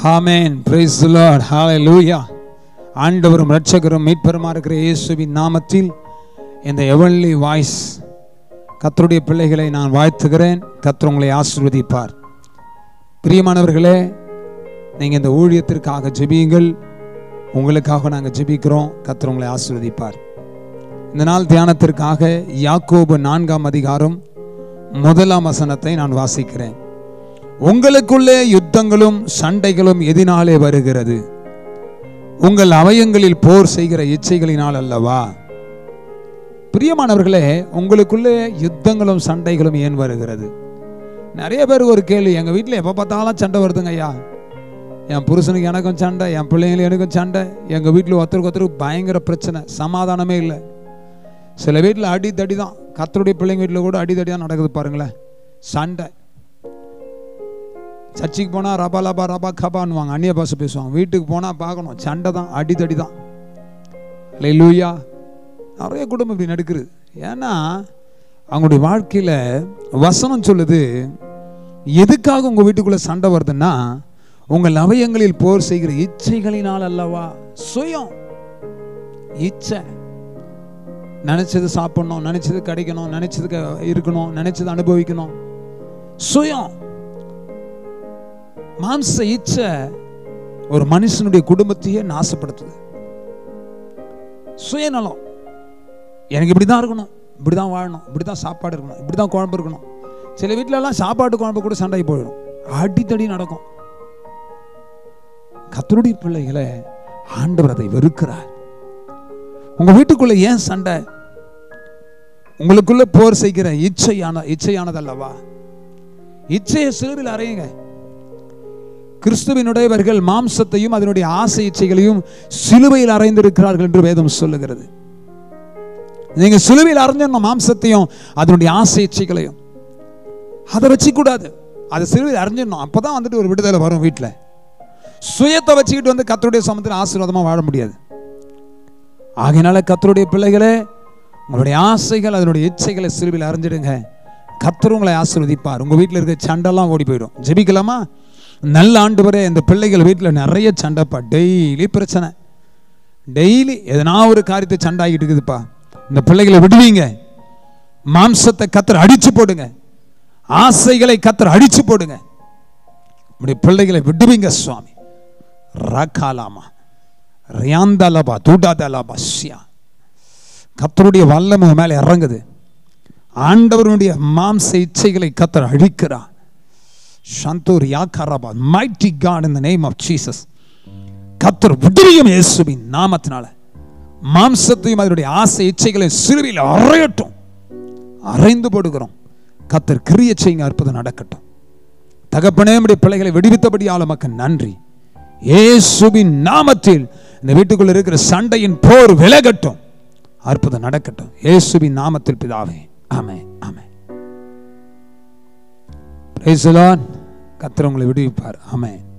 ஆமென் price Lord ஹalleluya ஆண்டவரும் இரட்சகரும் மீட்பருமா இருக்கிற இயேசுவின் நாமத்தில் இந்த எவன்லி வாய்ஸ் கர்த்தருடைய பிள்ளைகளை நான் வாழ்த்துகிறேன் கர்த்தர் உங்களை ஆசீர்வதிப்பார் பிரியமானவர்களே நீங்கள் இந்த ஊழியத்திற்காக ஜெபியுங்கள் உங்களுக்காக நாங்கள் ஜெபிக்கிறோம் கர்த்தர் உங்களை ஆசீர்வதிப்பார் இந்த நாள் தியானத்திற்காக யாக்கோபு நான்காம் அதிகாரம் முதலாம் வசனத்தை நான் வாசிக்கிறேன் உங்களுக்குள்ளே யுத்தங்களும் சண்டைகளும் எதினாலே வருகிறது உங்கள் அவயங்களில் போர் செய்கிற இச்சைகளினால் அல்லவா பிரியமானவர்களே உங்களுக்குள்ளே யுத்தங்களும் சண்டைகளும் ஏன் வருகிறது நிறைய பேருக்கு ஒரு கேள்வி எங்க வீட்டில் எப்போ பார்த்தாலும் சண்டை வருதுங்க ஐயா என் புருஷனுக்கு எனக்கும் சண்டை என் பிள்ளைங்களுக்கு எனக்கும் சண்டை எங்க வீட்டில் ஒருத்தருக்கு ஒருத்தருக்கு பயங்கர பிரச்சனை சமாதானமே இல்லை சில வீட்டில் அடி தடி தான் கத்தருடைய பிள்ளைங்க வீட்டில் கூட அடி தடி தான் நடக்குது பாருங்களேன் சண்டை சர்ச்சுக்கு போனால் ரபா லபா ரபா கபான்னுவாங்க அந்நிய பாஷை பேசுவாங்க வீட்டுக்கு போனால் பார்க்கணும் சண்டை தான் அடித்தடி தான் லூயா நிறைய குடும்பம் இப்படி நடக்குது ஏன்னா அவங்களுடைய வாழ்க்கையில் வசனம் சொல்லுது எதுக்காக உங்கள் வீட்டுக்குள்ளே சண்டை வருதுன்னா உங்கள் அவயங்களில் போர் செய்கிற இச்சைகளினால் அல்லவா சுயம் இச்சை நினைச்சது சாப்பிடணும் நினைச்சது கிடைக்கணும் நினைச்சது க- இருக்கணும் நினைச்சது அனுபவிக்கணும் சுயம் மாம்ச இச்சை ஒரு மனுஷனுடைய குடும்பத்தையே நாசப்படுத்துது சுயநலம் எனக்கு இப்படி தான் இருக்கணும் இப்படி தான் வாழணும் இப்படி தான் சாப்பாடு இருக்கணும் இப்படி தான் குழம்பு இருக்கணும் சில வீட்டிலலாம் சாப்பாட்டு குழம்பு கூட சண்டை போயிடும் அடித்தடி நடக்கும் கத்தருடைய பிள்ளைகளை ஆண்டவர் அதை வெறுக்கிறார் உங்க வீட்டுக்குள்ள ஏன் சண்டை உங்களுக்குள்ள போர் செய்கிற இச்சையான இச்சையானதல்லவா இச்சையை சிறுவில் அறையுங்க கிறிஸ்துவினுடையவர்கள் மாம்சத்தையும் அதனுடைய ஆசை இச்சைகளையும் சிலுவையில் அறைந்திருக்கிறார்கள் என்று வேதம் சொல்லுகிறது நீங்க சிலுவையில் அரைஞ்சிடணும் மாம்சத்தையும் அதனுடைய ஆசை இச்சைகளையும் அதை வச்சுக்கூடாது அதை சிலுவையில் அரைஞ்சிடணும் அப்பதான் வந்துட்டு ஒரு விடுதலை வரும் வீட்டில் சுயத்தை வச்சுக்கிட்டு வந்து கத்தருடைய சமத்தில் ஆசீர்வாதமா வாழ முடியாது ஆகையினால கத்தருடைய பிள்ளைகளே உங்களுடைய ஆசைகள் அதனுடைய இச்சைகளை சிலுவையில் அறிஞ்சிடுங்க கத்தர் உங்களை ஆசீர்வதிப்பார் உங்க வீட்டில் இருக்க சண்டைலாம் ஓடி போயிடும் ஜெபிக்கலாமா நல்ல ஆண்டு வரை இந்த பிள்ளைகள் வீட்டில் நிறைய சண்டைப்பா டெய்லி பிரச்சனை டெய்லி எதனா ஒரு காரியத்தை சண்டை ஆகிட்டு இருக்குதுப்பா இந்த பிள்ளைகளை விடுவீங்க மாம்சத்தை கத்தர் அடிச்சு போடுங்க ஆசைகளை கத்தர் அடிச்சு போடுங்க உங்களுடைய பிள்ளைகளை விடுவீங்க சுவாமி ரகாலாமா ரியாந்தலபா தூடாதலபா சியா கத்தருடைய வல்லமை உன் மேலே இறங்குது ஆண்டவருடைய மாம்ச இச்சைகளை கத்தர் அழிக்கிறார் சந்தூர் யாக்கரபா mighty God in the name of Jesus கத்தர் விடுவியும் இயேசுவின் நாமத்தினால மாம்சத்தையும் அதனுடைய ஆசை இச்சைகளை சிறுவில் அறையட்டும் அறைந்து போடுகிறோம் கத்தர் கிரிய செய்யுங்க அற்புதம் நடக்கட்டும் தகப்பனே நம்முடைய பிள்ளைகளை விடுவித்தபடியால் நமக்கு நன்றி இயேசுவின் நாமத்தில் இந்த வீட்டுக்குள்ள இருக்கிற சண்டையின் போர் விலகட்டும் அற்புதம் நடக்கட்டும் இயேசுவின் நாமத்தில் பிதாவே ஆமே ஆமே பிரைஸ் கத்தர் உங்களை விடுவிப்பார் ஆமென்